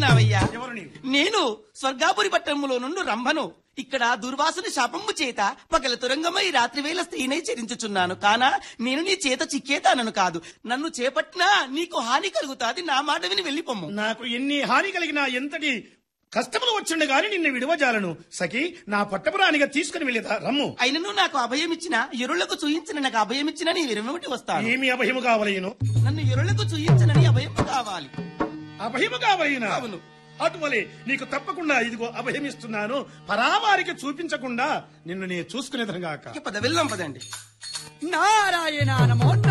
అనుకుంటున్నావయ్యా ఎవరు నీవు నేను స్వర్గాపురి పట్టణములో నుండి రంభను ఇక్కడ దుర్వాసుని శాపంబు చేత పగల తురంగమై రాత్రివేళ స్త్రీనై చరించుచున్నాను కానా నేను నీ చేత చిక్కేతానను కాదు నన్ను చేపట్టినా నీకు హాని కలుగుతాది నా మాట విని వెళ్ళిపోమ్ము నాకు ఎన్ని హాని కలిగినా ఎంతటి కష్టములు వచ్చిండు గాని నిన్ను విడవజాలను సఖి నా పట్టపురానిగా తీసుకుని వెళ్ళేదా రమ్ము అయినను నాకు అభయం ఇచ్చిన ఎరుళ్లకు చూయించిన నాకు అభయం ఇచ్చిన నీ విరమటి వస్తాను ఏమి అభయము కావలేను నన్ను ఎరుళ్లకు చూయించనని అభయం కావాలి అభయము కావలేనా అవును. అటువలే నీకు తప్పకుండా ఇదిగో అభయమిస్తున్నాను పరావారికి చూపించకుండా నిన్ను నేను చూసుకునేదనగాక ఇక పద వెళ్దాం పదండి నారాయణ నమో